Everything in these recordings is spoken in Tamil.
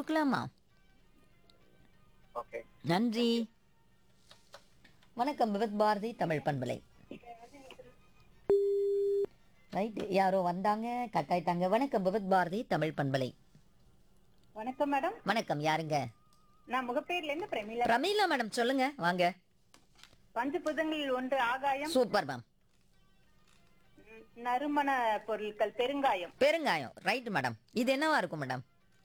கொடுக்கலாமா ஓகே நன்றி வணக்கம் விவத் பாரதி தமிழ் பண்பலை ரைட் யாரோ வந்தாங்க கட் ஆயிட்டாங்க வணக்கம் விவத் பாரதி தமிழ் பண்பலை வணக்கம் மேடம் வணக்கம் யாருங்க நான் முகப்பேர்ல இருந்து பிரமிளா பிரமீளா மேடம் சொல்லுங்க வாங்க பஞ்சபுதங்களில் ஒன்று ஆகாயம் சூப்பர் மேம் ம், நறுமண பொருட்கள் பெருங்காயம் பெருங்காயம் ரைட் மேடம் இது என்னவா இருக்கும் மேடம்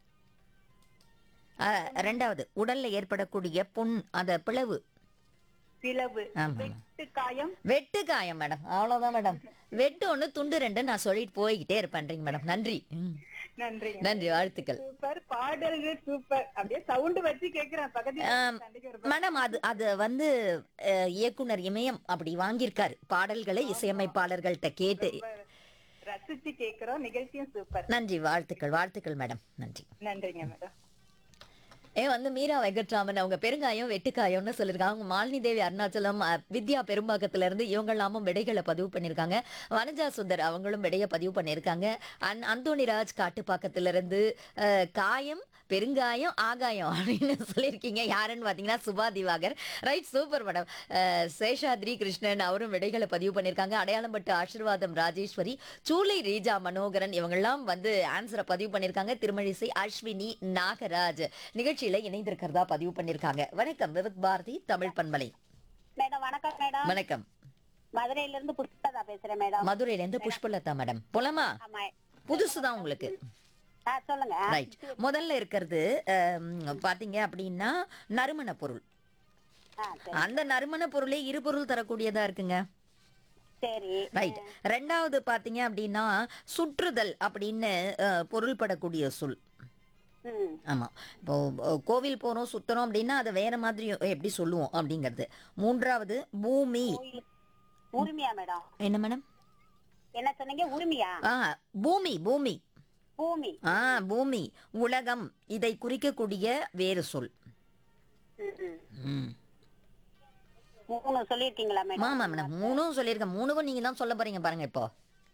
ஆ, ரெண்டாவது உடல்ல ஏற்படக்கூடிய புண் அந்த பிளவு பிளவு ஆமா. வெட்டு காயம் வெட்டு காயம் மேடம் அவ்வளவுதான் மேடம் வெட்டு ஒண்ணு துண்டு ரெண்டு நான் சொல்லிட்டு போய்கிட்டே இருப்பேன்றீங்க மேடம் நன்றி ம். நன்றிங்க நன்றி வாழ்த்துக்கள் சூப்பர் பாடல்கள் சூப்பர் அப்படியே சவுண்ட் வச்சு கேக்குறேன் பக்கத்துல ஆம், சண்டைக்கு ஒரு மேடம் அது அது வந்து அஹ், இயக்குனர் இமயம் அப்படி வாங்கியிருக்காரு பாடல்களை இசையமைப்பாளர்கள்ட்ட கேட்டு ரசிச்சு கேக்குறோம் நிகழ்ச்சியும் சூப்பர் நன்றி வாழ்த்துக்கள் வாழ்த்துக்கள் மேடம் நன்றி நன்றிங்க மேடம் ஏ வந்து மீரா வெங்கட்ராமன் அவங்க பெருங்காயம் வெட்டுக்காயம்னு சொல்லியிருக்காங்க அவங்க மாலினி தேவி அருணாச்சலம் அஹ், வித்யா பெரும்பாக்கத்துல இருந்து இவங்கெல்லாமும் விடைகளை பதிவு பண்ணியிருக்காங்க வனஜா சுந்தர் அவங்களும் விடையை பதிவு பண்ணியிருக்காங்க அன் அந்தோணிராஜ் காட்டுப்பாக்கத்துல இருந்து அஹ், காயம் பெருங்காயம் ஆகாயம் அப்படின்னு சொல்லியிருக்கீங்க யாருன்னு பார்த்தீங்கன்னா Subha Divakar right super madam Seshadri Krishnan அவரும் விடைகளை பதிவு பண்ணியிருக்காங்க அடையாளம்பட்டு ஆசீர்வாதம் ராஜேஸ்வரி சூளை ரீஜா மனோகரன் இவங்கெல்லாம் வந்து ஆன்சரை பதிவு பண்ணியிருக்காங்க திருமழிசை அஸ்வினி நாகராஜ் நிகழ்ச்சியில இணைந்திருக்கிறதா பதிவு பண்ணியிருக்காங்க வணக்கம் விவத் பாரதி தமிழ் பண்பலை மேடம் வணக்கம் மேடம் வணக்கம் மதுரையில இருந்து புஷ்பதா பேசுறேன் மேடம் மதுரையில இருந்து புஷ்பலதா மேடம் போலாமா ஆமா புதுசுதான் உங்களுக்கு ஆ சொல்லுங்க ரைட் முதல்ல இருக்கிறது அம், பாத்தீங்க அப்படின்னா நறுமண பொருள் ஆ சரி அந்த நறுமண பொருளே இரு பொருள் தரக்கூடியதா இருக்குங்க சரி ரைட் ரெண்டாவது பாத்தீங்க அப்படின்னா சுற்றுதல் அப்படின்னு அஹ், பொருள்படக்கூடிய சொல் ம் ஆமா இப்போ அஹ், கோவில் போறோம் சுத்தணும் அப்படின்னா அதை வேற மாதிரி எப்படி சொல்லுவோம் அப்படிங்கிறது மூன்றாவது பூமி கோயில் உரிமையா மேடம் என்ன மேடம் என்ன சொன்னீங்க உரிமையா ஆ பூமி பூமி பூமி ஆ பூமி உலகம் இதை குறிக்கக்கூடிய வேறு சொல் ம், ம். ம் மூணு சொல்லிருக்கீங்களா மேடம் ஆமா மேடம் மூணும் சொல்லியிருக்கேன் மூணுக்கும் நீங்க தான் சொல்ல போறீங்க பாருங்க இப்போ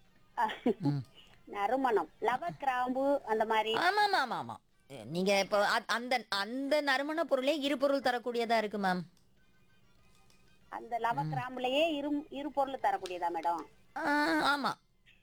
நறுமணம் லவ கிராம்பு அந்த மாதிரி ஆமா ஆமா ஆமா ஆமா நீங்க இப்போ அ- அந்த அந்த நறுமண பொருளே இரு பொருள் தரக்கூடியதா இருக்கு மேம் அந்த லவ கிராம்புலயே இரு இரு பொருள் தரக்கூடியதா மேடம் ஆமா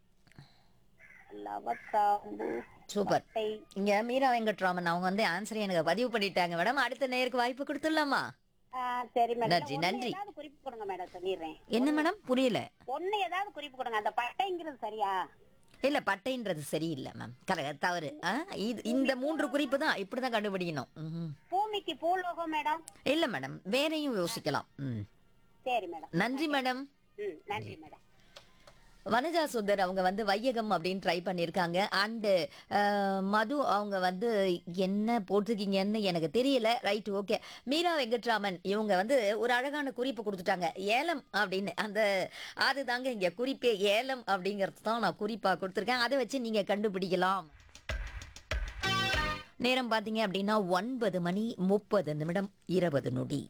லவ கிராம்பு சூப்பர் பட்டை. இங்க மீரா வெங்கட்ராமன் அவங்க வந்து ஆன்சர் எனக்கு பதிவு பண்ணிட்டாங்க மேடம் அடுத்த நேருக்கு வாய்ப்பு கொடுத்துடலாமா ஆ, சரி மேடம் நன்றி, ஒண்ணு நன்றி. ஏதாவது குறிப்பு கொடுங்க மேடம் சொல்லிடுறேன் என்ன மேடம் புரியல ஒண்ணு ஏதாவது குறிப்பு கொடுங்க அந்த பட்டைங்கிறது சரியா இல்ல பட்டைன்றது சரியில்லை மேம் கரெக்ட் தவறு ஆ, இது இந்த மூன்று குறிப்பு தான் இப்படிதான் கண்டுபிடிக்கணும் ம்ஹும். பூமிக்கு பூலோகம் மேடம் இல்ல மேடம் வேறையும் யோசிக்கலாம் ம். சரி மேடம் நன்றி மேடம் ம் நன்றி மேடம் வனஜா சுந்தர் அவங்க வந்து வையகம் அப்படின்னு ட்ரை பண்ணியிருக்காங்க அண்டு மது அவங்க வந்து என்ன போட்டிருக்கீங்கன்னு எனக்கு தெரியல ரைட் ஓகே மீரா வெங்கட்ராமன் இவங்க வந்து ஒரு அழகான குறிப்பு கொடுத்துட்டாங்க ஏலம் அப்படின்னு அந்த அதுதாங்க இங்க குறிப்பே ஏலம் அப்படிங்கிறது தான் நான் குறிப்பா கொடுத்துருக்கேன் அதை வச்சு நீங்க கண்டுபிடிக்கலாம் நேரம் பார்த்தீங்க அப்படின்னா ஒன்பது மணி முப்பது நிமிடம் இருபது நொடி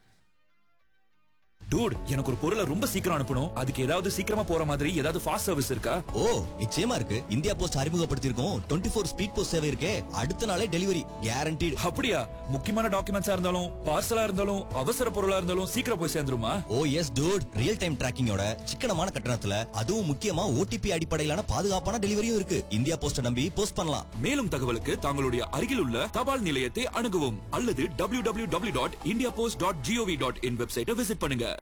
டூட் எனக்கு ஒரு பொருளை ரொம்ப சீக்கிரம் அனுப்பணும் அதுக்கு ஏதாவது சீக்கிரமா போற மாதிரி ஏதாவது ஃபாஸ்ட் சர்வீஸ் இருக்கா ஓ நிச்சயமா இருக்கு இந்தியா போஸ்ட் அறிமுகப்படுத்தியிருக்கோம் டுவெண்ட்டி ஃபோர் ஸ்பீட் போஸ்ட் சேவை இருக்கே அடுத்த நாளே டெலிவரி கேரண்டீடு அப்படியா முக்கியமான டாக்குமெண்ட்ஸா இருந்தாலும் பார்சலா இருந்தாலும் அவசர பொருளா இருந்தாலும் சீக்கிரம் போய் சேர்ந்துருமா oh yes dude real time டிராக்கிங்கோட சிக்கனமான கட்டணத்துல அதுவும் முக்கியமா ஓடிபி அடிப்படையிலான பாதுகாப்பான டெலிவரியும் இருக்கு இந்தியா போஸ்ட நம்பி போஸ்ட் பண்ணலாம் மேலும் தகவலுக்கு தங்களுடைய அருகில் உள்ள தபால் நிலையத்தை அணுகவும் அல்லது www.indiapost.gov.in டாட் வெப்சைட்டை விசிட் பண்ணுங்க